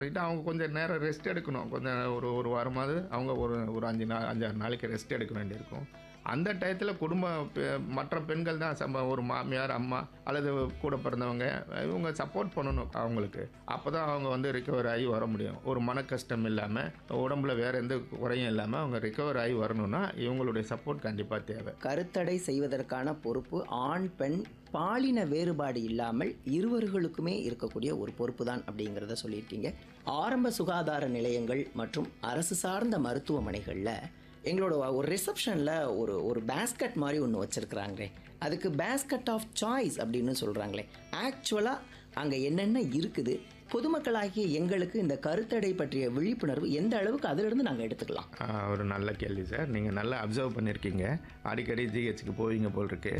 right அவங்க கொஞ்சம் நேரம் ரெஸ்ட் எடுக்கணும் கொஞ்சம் ஒரு ஒரு வாரமாவது அவங்க ஒரு ஒரு அஞ்சு நாள் அஞ்சாறு நாளைக்கு ரெஸ்ட் எடுக்க வேண்டியிருக்கும் அந்த டயத்தில் குடும்ப பெ- மற்ற பெண்கள் தான் சம்ப ஒரு மாமியார் அம்மா அல்லது கூட பிறந்தவங்க இவங்க சப்போர்ட் பண்ணணும் அவங்களுக்கு அப்போ தான் அவங்க வந்து ரிகவர் ஆகி வர முடியும் ஒரு மன கஷ்டம் இல்லாமல் உடம்புல வேறு எந்த குறையும் இல்லாமல் அவங்க ரிகவர் ஆகி வரணும்னா இவங்களுடைய சப்போர்ட் கண்டிப்பாக தேவை கருத்தடை செய்வதற்கான பொறுப்பு ஆண் பெண் பாலின வேறுபாடு இல்லாமல் இருவர்களுக்குமே இருக்கக்கூடிய ஒரு பொறுப்பு தான் அப்படிங்கிறத சொல்லியிருக்கீங்க ஆரம்ப சுகாதார நிலையங்கள் மற்றும் அரசு சார்ந்த மருத்துவமனைகளில் எங்களோட ஒரு ரிசப்ஷனில் ஒரு ஒரு பேஸ்கட் மாதிரி ஒன்று வச்சுருக்குறாங்களே அதுக்கு பேஸ்கட் ஆஃப் சாய்ஸ் அப்படின்னு சொல்கிறாங்களே ஆக்சுவலாக அங்கே என்னென்ன இருக்குது பொதுமக்களாகிய எங்களுக்கு இந்த கருத்தடை பற்றிய விழிப்புணர்வு எந்த அளவுக்கு அதிலிருந்து நாங்கள் எடுத்துக்கலாம் ஆ, ஒரு நல்ல கேள்வி சார் நீங்கள் நல்லா அப்சர்வ் பண்ணியிருக்கீங்க அடிக்கடி ஜிஹெச்சுக்கு போவீங்க போல் இருக்கு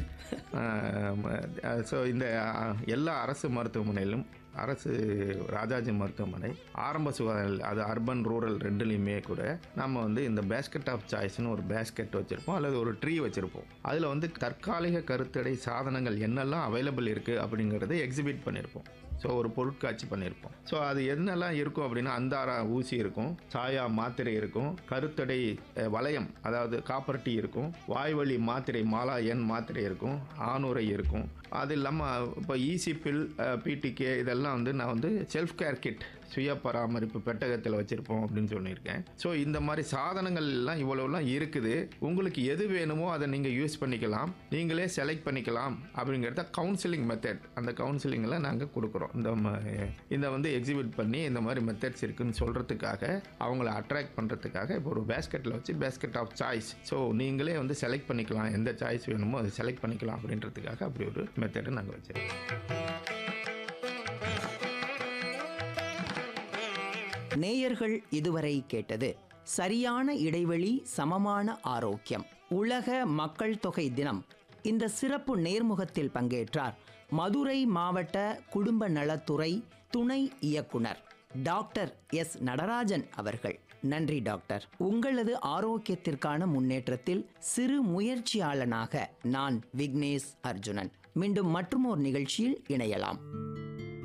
ஸோ இந்த ஆ, எல்லா அரசு மருத்துவமனையிலும் அரசு ராஜாஜி மருத்துவமனை ஆரம்ப சுகாதார அது அர்பன் ரூரல் ரெண்டுலேயுமே கூட நம்ம வந்து இந்த பேஸ்கெட் ஆஃப் சாய்ஸ்னு ஒரு பேஸ்கெட் வச்சுருப்போம் அல்லது ஒரு ட்ரீ வச்சுருப்போம் அதில் வந்து தற்காலிக கருத்தடை சாதனங்கள் என்னெல்லாம் அவைலபிள் இருக்குது அப்படிங்கிறத எக்ஸிபிட் பண்ணியிருப்போம் ஸோ ஒரு பொருட்காட்சி பண்ணியிருப்போம் ஸோ அது என்னெல்லாம் இருக்கும் அப்படின்னா அந்தாரா ஊசி இருக்கும் சாயா மாத்திரை இருக்கும் கருத்தடை அஹ், வளையம் அதாவது காப்பர் டீ இருக்கும் வாய்வழி மாத்திரை மாலா எண் மாத்திரை இருக்கும் ஆணுரை இருக்கும் அது இல்லாமல் இப்போ ஈசி பில் பிடிகே இதெல்லாம் வந்து நான் வந்து செல்ஃப் கேர் கிட் சுய பராமரிப்பு பெட்டகத்தில் வச்சுருப்போம் அப்படின்னு சொல்லியிருக்கேன் ஸோ இந்த மாதிரி சாதனங்கள் எல்லாம் இவ்வளோலாம் இருக்குது உங்களுக்கு எது வேணுமோ அதை நீங்கள் யூஸ் பண்ணிக்கலாம் நீங்களே செலக்ட் பண்ணிக்கலாம் அப்படிங்கிறத கவுன்சிலிங் மெத்தட் அந்த கவுன்சிலிங்கில் நாங்கள் கொடுக்குறோம் இந்த ம- இந்த வந்து எக்ஸிபிட் பண்ணி இந்த மாதிரி மெத்தட்ஸ் இருக்குன்னு சொல்கிறதுக்காக அவங்கள அட்ராக்ட் பண்ணுறதுக்காக இப்போ ஒரு பேஸ்கெட்டில் வச்சு பேஸ்கெட் ஆஃப் சாய்ஸ் ஸோ நீங்களே வந்து செலக்ட் பண்ணிக்கலாம் எந்த சாய்ஸ் வேணுமோ அதை செலக்ட் பண்ணிக்கலாம் அப்படின்றதுக்காக அப்படி ஒரு மெத்தடை நாங்கள் வச்சுருக்கோம் நேயர்கள் இதுவரை கேட்டது சரியான இடைவெளி சமமான ஆரோக்கியம் உலக மக்கள் தொகை தினம் இந்த சிறப்பு நேர்முகத்தில் பங்கேற்றார் மதுரை மாவட்ட குடும்ப நலத்துறை துணை இயக்குனர் டாக்டர் எஸ் நடராஜன் அவர்கள் நன்றி டாக்டர் உங்களது ஆரோக்கியத்திற்கான முன்னேற்றத்தில் சிறு முயற்சியாளனாக நான் விக்னேஷ் அர்ஜுனன் மீண்டும் மற்றுமோர் நிகழ்ச்சியில் இணையலாம்